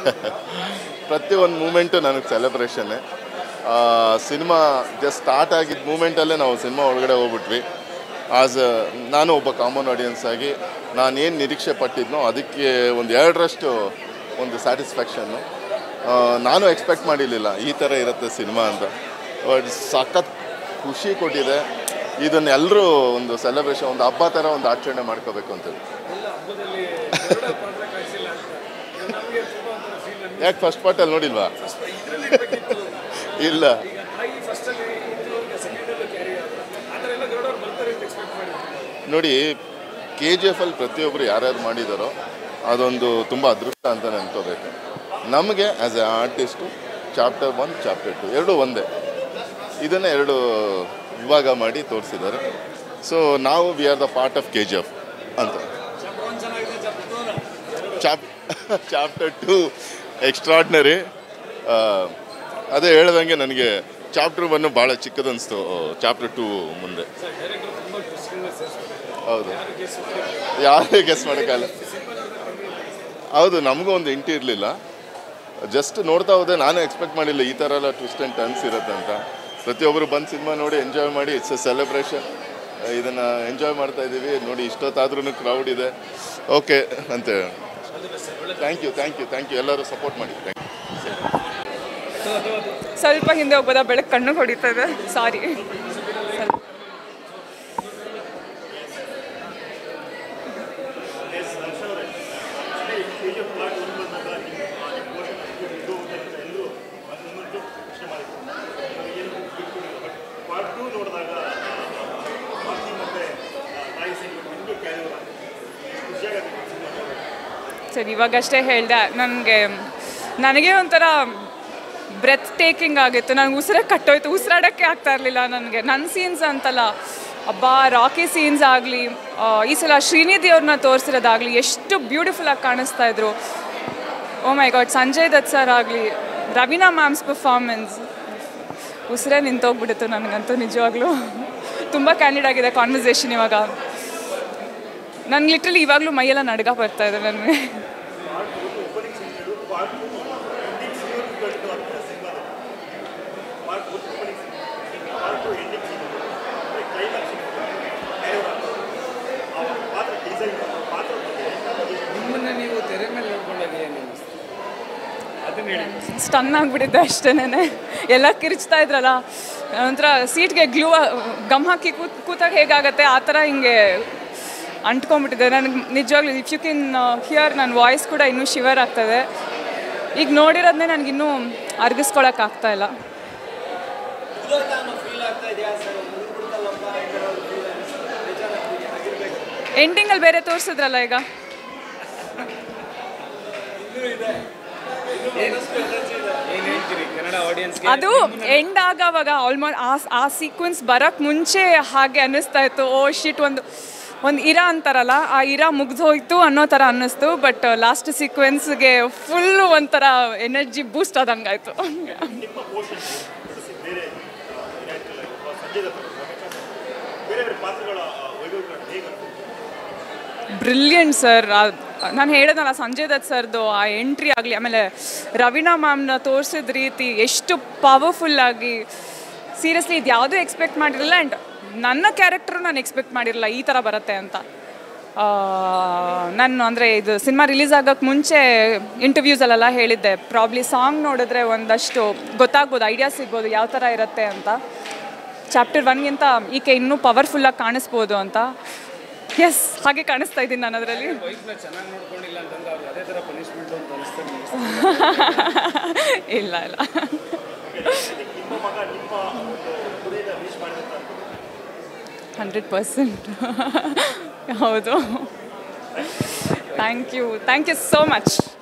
ಪ್ರತಿಯೊಂದು ಮೂಮೆಂಟು ನನಗೆ ಸೆಲೆಬ್ರೇಷನ್ನೇ cinema just start ಆಗಿದ್ದ ಮೂಮೆಂಟಲ್ಲೇ ನಾವು ಸಿನಿಮಾ ಒಳಗಡೆ ಹೋಗ್ಬಿಟ್ವಿ ಆಸ್ ನಾನು ಒಬ್ಬ ಕಾಮನ್ ಆಡಿಯನ್ಸ್ ಆಗಿ ನಾನೇನು ನಿರೀಕ್ಷೆ ಪಟ್ಟಿದ್ನೋ ಅದಕ್ಕೆ ಒಂದು ಎರಡರಷ್ಟು ಒಂದು ಸ್ಯಾಟಿಸ್ಫ್ಯಾಕ್ಷನ್ನು ನಾನು ಎಕ್ಸ್ಪೆಕ್ಟ್ ಮಾಡಿರಲಿಲ್ಲ ಈ ಥರ ಇರುತ್ತೆ ಸಿನಿಮಾ ಅಂತ ಬಟ್ ಸಖತ್ ಖುಷಿ ಕೊಟ್ಟಿದೆ ಇದನ್ನೆಲ್ಲರೂ ಒಂದು ಸೆಲೆಬ್ರೇಷನ್ ಒಂದು ಹಬ್ಬ ಥರ ಒಂದು ಆಚರಣೆ ಮಾಡ್ಕೋಬೇಕು ಅಂತೇಳಿ ಯಾಕೆ ಫಸ್ಟ್ ಪಾರ್ಟಲ್ಲಿ ನೋಡಿಲ್ವಾ ಇಲ್ಲ ನೋಡಿ ಕೆ ಜಿ ಎಫ್ ಅಲ್ಲಿ ಪ್ರತಿಯೊಬ್ಬರು ಯಾರ್ಯಾರು ಮಾಡಿದಾರೋ ಅದೊಂದು ತುಂಬ ಅದೃಷ್ಟ ಅಂತ ನೆನ್ಕೋಬೇಕು ನಮಗೆ as a artist chapter one chapter two ಎರಡೂ ಒಂದೇ ಇದನ್ನು ಎರಡು ವಿಭಾಗ ಮಾಡಿ ತೋರಿಸಿದ್ದಾರೆ ಸೊ ನಾವು we are the part of K G F ಅಂತ ಚಾಪ್ ಚಾಪ್ಟರ್ ಟು ಎಕ್ಸ್ಟ್ರಾಡ್ನರಿ ಅದೇ ಹೇಳ್ದಂಗೆ ನನಗೆ ಚಾಪ್ಟರ್ ಒನ್ನು ಭಾಳ ಚಿಕ್ಕದನ್ನಿಸ್ತು ಚಾಪ್ಟರ್ ಟು ಮುಂದೆ ಹೌದು ಯಾರೇ ಗೆಸ್ ಮಾಡೋಕ್ಕಲ್ಲ ಹೌದು ನಮಗೂ ಒಂದು ಇಂಟಿ ಇರಲಿಲ್ಲ ಜಸ್ಟ್ ನೋಡ್ತಾ ಹೋದೆ ನಾನು ಎಕ್ಸ್ಪೆಕ್ಟ್ ಮಾಡಿಲ್ಲ ಈ ಥರ ಎಲ್ಲ ಟ್ವಿಸ್ಟ್ ಆ್ಯಂಡ್ ಟರ್ನ್ಸ್ ಇರುತ್ತೆ ಅಂತ ಪ್ರತಿಯೊಬ್ಬರು ಬಂದು ಸಿನಿಮಾ ನೋಡಿ ಎಂಜಾಯ್ ಮಾಡಿ ಇಟ್ಸ್ ಎ ಸೆಲೆಬ್ರೇಷನ್ ಇದನ್ನು ಎಂಜಾಯ್ ಮಾಡ್ತಾ ಇದ್ದೀವಿ ನೋಡಿ ಇಷ್ಟೊತ್ತಾದ್ರೂ ಕ್ರೌಡ್ ಇದೆ ಓಕೆ ಅಂತ thank you thank you thank you ಎಲ್ಲರೂ ಸಪೋರ್ಟ್ ಮಾಡಿ ಥ್ಯಾಂಕ್ ಯು ಸ್ವಲ್ಪ ಹಿಂದೆ ಹೋಗ್ಬೋದಾ ಬೆಳಗ್ಗೆ ಕಣ್ಣು ಹೊಡಿತಾ ಇದೆ ಸಾರಿ ಸರಿ ಇವಾಗಷ್ಟೇ ಹೇಳ್ದೆ ನನಗೆ ನನಗೆ ಒಂಥರ ಬ್ರೆತ್ ಟೇಕಿಂಗ್ ಆಗಿತ್ತು ನನಗೆ ಉಸಿರೇ ಕಟ್ಟೋಯ್ತು ಉಸಿರಾಡೋಕ್ಕೆ ಆಗ್ತಾ ಇರಲಿಲ್ಲ ನನಗೆ ನನ್ನ ಸೀನ್ಸ್ ಅಂತಲ್ಲ ಅಬ್ಬಾ ರಾಕಿ ಸೀನ್ಸ್ ಆಗಲಿ ಈ ಸಲ ಶ್ರೀನಿಧಿ ಅವ್ರನ್ನ ತೋರಿಸಿರೋದಾಗಲಿ ಎಷ್ಟು ಬ್ಯೂಟಿಫುಲ್ಲಾಗಿ ಕಾಣಿಸ್ತಾ ಇದ್ರು oh my God Sanjay Dutt sir ಆಗಲಿ ರವೀನಾ ಮ್ಯಾಮ್ಸ್ ಪರ್ಫಾರ್ಮೆನ್ಸ್ ಉಸಿರೇ ನಿಂತೋಗ್ಬಿಟ್ಟಿತ್ತು ನನಗಂತೂ ನಿಜವಾಗ್ಲೂ ತುಂಬ ಕ್ಯಾಂಡಿಡ್ ಆಗಿದೆ ಕಾನ್ವರ್ಸೇಷನ್ ಇವಾಗ ನನಗೆ ಲಿಟ್ರಲಿ ಇವಾಗಲೂ ಮೈಯೆಲ್ಲ ನಡ್ಗ ಬರ್ತಾ ಇದೆ ನನಗೆ ನಿಮ್ಮನ್ನ ನೀವು ತೆರೆ ಮೇಲೆ ನೋಡ್ಕೊಂಡಾಗ ಏನು ಅನ್ನಿಸ್ತು ಅದನ್ನ ಹೇಳಿ ಸ್ಟನ್ ಆಗಿಬಿಟ್ಟಿದ್ದೆ ಅಷ್ಟೇನೆ ಎಲ್ಲ ಕಿರ್ಚ್ತಾ ಇದ್ರಲ್ಲ ಒಂಥರ ಸೀಟ್ಗೆ ಗ್ಲೂ ಗಮ್ ಹಾಕಿ ಕೂತ್ ಕೂತಾಗ ಹೇಗಾಗತ್ತೆ ಆ ಥರ ಹಿಂಗೆ ಅಂಟ್ಕೊಂಡ್ಬಿಟ್ಟಿದೆ ನನಗೆ ನಿಜವಾಗ್ಲೂ ಇಫ್ ಯು ಕಿನ್ ಹಿಯರ್ ನನ್ನ ವಾಯ್ಸ್ ಕೂಡ ಇನ್ನೂ ಶಿವರ್ ಆಗ್ತದೆ ಈಗ ನೋಡಿರೋದನ್ನೇ ನನಗಿನ್ನೂ ಅರ್ಗಿಸ್ಕೊಳಕ್ಕಾಗ್ತಾ ಇಲ್ಲ ಎಂಡಿಂಗಲ್ಲಿ ಬೇರೆ ತೋರಿಸಿದ್ರಲ್ಲ ಈಗ ಏನು ಹೇಳ್ತೀರಿ ಕನ್ನಡ ಆಡಿಯನ್ಸ್ಗೆ ಅದು ಎಂಡ್ ಆಗೋವಾಗ ಆಲ್ಮೋಸ್ಟ್ ಆ ಆ ಸೀಕ್ವೆನ್ಸ್ ಬರೋಕ್ಕೆ ಮುಂಚೆ ಹಾಗೆ ಅನ್ನಿಸ್ತಾ ಇತ್ತು ಓ ಶಿಟ್ ಒಂದು ಒಂದು ಇರಾ ಅಂತಾರಲ್ಲ ಆ ಇರಾ ಮುಗ್ದು ಹೋಯ್ತು ಅನ್ನೋ ಥರ ಅನ್ನಿಸ್ತು ಬಟ್ ಲಾಸ್ಟ್ ಸೀಕ್ವೆನ್ಸ್ಗೆ ಫುಲ್ ಒಂಥರ ಎನರ್ಜಿ ಬೂಸ್ಟ್ ಆದಂಗೆ ಆಯಿತು ಬ್ರಿಲಿಯಂಟ್ ಸರ್ ನಾನು ಹೇಳಿದ್ನಲ್ಲ ಸಂಜಯ್ ದತ್ ಸರ್ದು ಆ ಎಂಟ್ರಿ ಆಗಲಿ ಆಮೇಲೆ ರವೀನಾ ಮ್ಯಾಮ್ನ ತೋರಿಸಿದ ರೀತಿ ಎಷ್ಟು ಪವರ್ಫುಲ್ಲಾಗಿ ಸೀರಿಯಸ್ಲಿ ಇದು ಯಾವುದೂ ಎಕ್ಸ್ಪೆಕ್ಟ್ ಮಾಡಿರಲಿಲ್ಲ ಆ್ಯಂಡ್ ನನ್ನ ಕ್ಯಾರೆಕ್ಟರು ನಾನು ಎಕ್ಸ್ಪೆಕ್ಟ್ ಮಾಡಿರಲಿಲ್ಲ ಈ ಥರ ಬರುತ್ತೆ ಅಂತ ಆ, ನಾನು ಅಂದರೆ ಇದು ಸಿನಿಮಾ ರಿಲೀಸ್ ಆಗೋಕ್ಕೆ ಮುಂಚೆ ಇಂಟರ್ವ್ಯೂಸಲ್ಲೆಲ್ಲ ಹೇಳಿದ್ದೆ ಪ್ರಾಬ್ಲಿ ಸಾಂಗ್ ನೋಡಿದ್ರೆ ಒಂದಷ್ಟು ಗೊತ್ತಾಗ್ಬೋದು ಐಡಿಯಾ ಸಿಗ್ಬೋದು ಯಾವ ಥರ ಇರುತ್ತೆ ಅಂತ ಚಾಪ್ಟರ್ ಒನ್ಗಿಂತ ಈಕೆ ಇನ್ನೂ ಪವರ್ಫುಲ್ಲಾಗಿ ಕಾಣಿಸ್ಬೋದು ಅಂತ ಎಸ್ ಹಾಗೆ ಕಾಣಿಸ್ತಾ ಇದ್ದೀನಿ ನಾನು ಅದರಲ್ಲಿ ವೈಫ್ನ ಚೆನ್ನಾಗಿ ನೋಡ್ಕೊಂಡಿಲ್ಲ ಅಂತಂದ್ರೆ ಅವ್ರು ಅದೇ ಥರ ಪನಿಷ್ಮೆಂಟ್ ಅಂತ ಅನಿಸ್ತಾರೆ ಇಲ್ಲ ಇಲ್ಲ ಹಂಡ್ರೆಡ್ ಪರ್ಸೆಂಟ್ ಹೌದು thank you thank you so much